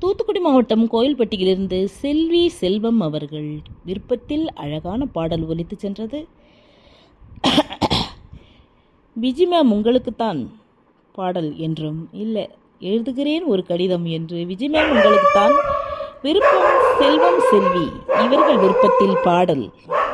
தூத்துக்குடி மாவட்டம் கோயில்பட்டியிலிருந்து செல்வி செல்வம் அவர்கள் விருப்பத்தில் அழகான பாடல் ஒலித்து சென்றது விஜி மேம் உங்களுக்குத்தான் பாடல் என்றும் இல்லை எழுதுகிறேன் ஒரு கடிதம் என்று விஜய் மேம் உங்களுக்குத்தான் விருப்பம் செல்வம் செல்வி இவர்கள் விருப்பத்தில் பாடல்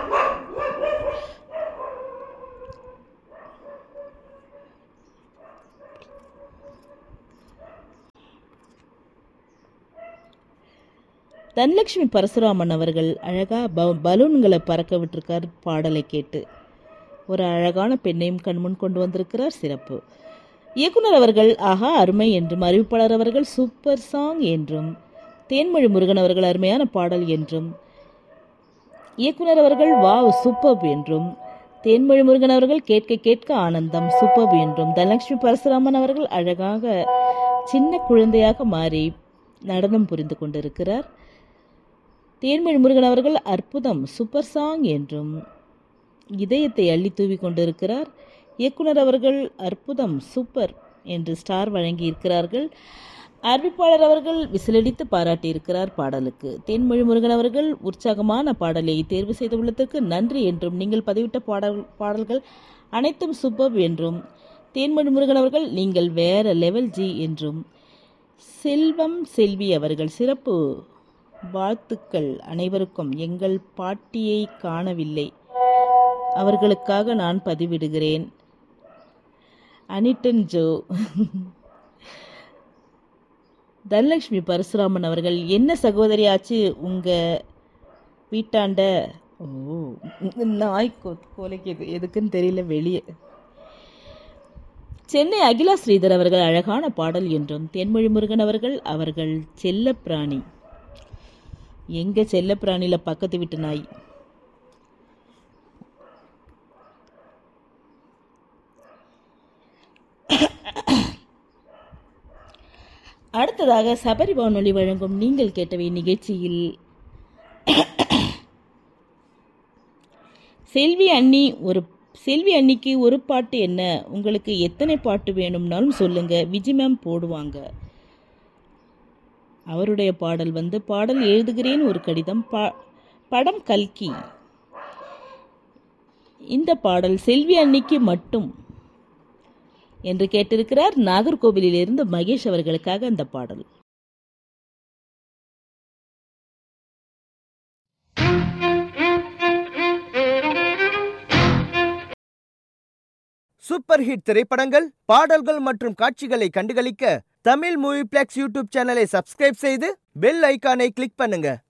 தனலட்சுமி பரசுராமன் அவர்கள் அழகா ப பலூன்களை பறக்க விட்டிருக்கார் பாடலை கேட்டு ஒரு அழகான பெண்ணையும் கண்முன் கொண்டு வந்திருக்கிறார் சிறப்பு இயக்குனர் அவர்கள் ஆஹா அருமை என்றும் அறிவிப்பாளர் அவர்கள் சூப்பர் சாங் என்றும் தேன்மொழி முருகன் அவர்கள் அருமையான பாடல் என்றும் இயக்குனர் அவர்கள் வாவ் சூப்பர் என்றும் தேன்மொழி முருகன் அவர்கள் கேட்க கேட்க ஆனந்தம் சூப்பர் என்றும் தனலட்சுமி பரசுராமன் அவர்கள் அழகாக சின்ன குழந்தையாக மாறி நடனம் புரிந்து கொண்டிருக்கிறார் தேன்மொழி முருகன் அவர்கள் அற்புதம் சூப்பர் சாங் என்றும் இதயத்தை அள்ளி தூவி கொண்டிருக்கிறார் இயக்குனர் அவர்கள் அற்புதம் சூப்பர் என்று ஸ்டார் வழங்கியிருக்கிறார்கள் அறிவிப்பாளர் அவர்கள் விசிலடித்து பாராட்டியிருக்கிறார் பாடலுக்கு தேன்மொழி முருகன் அவர்கள் உற்சாகமான பாடலை தேர்வு செய்துள்ளதற்கு நன்றி என்றும் நீங்கள் பதிவிட்ட பாடல் பாடல்கள் அனைத்தும் சூப்பர் என்றும் தேன்மொழி முருகன் அவர்கள் நீங்கள் வேற லெவல் ஜி என்றும் செல்வம் செல்வி அவர்கள் சிறப்பு வாழ்த்துக்கள் அனைவருக்கும் எங்கள் பாட்டியை காணவில்லை அவர்களுக்காக நான் பதிவிடுகிறேன் அனிட்டன் ஜோ தனலட்சுமி பரசுராமன் அவர்கள் என்ன சகோதரி ஆச்சு உங்க வீட்டாண்ட ஓ நாய் கொ கொலைக்குது எதுக்குன்னு தெரியல வெளியே சென்னை அகிலா ஸ்ரீதர் அவர்கள் அழகான பாடல் என்றும் தென்மொழி முருகன் அவர்கள் அவர்கள் செல்ல பிராணி எங்க செல்ல பிராணியில பக்கத்து வீட்டு நாய் அடுத்ததாக சபரி வானொலி வழங்கும் நீங்கள் கேட்டவை நிகழ்ச்சியில் செல்வி அண்ணி ஒரு செல்வி அன்னிக்கு ஒரு பாட்டு என்ன உங்களுக்கு எத்தனை பாட்டு வேணும்னாலும் சொல்லுங்க விஜி மேம் போடுவாங்க அவருடைய பாடல் வந்து பாடல் எழுதுகிறேன் ஒரு கடிதம் பா படம் கல்கி இந்த பாடல் செல்வி அன்னிக்கு மட்டும் என்று கேட்டிருக்கிறார் நாகர்கோவிலிலிருந்து மகேஷ் அவர்களுக்காக அந்த பாடல் சூப்பர் ஹிட் திரைப்படங்கள் பாடல்கள் மற்றும் காட்சிகளை கண்டுகளிக்க தமிழ் மூவி பிளெக்ஸ் யூடியூப் சேனலை சப்ஸ்கிரைப் செய்து பெல் ஐகானை கிளிக் பண்ணுங்க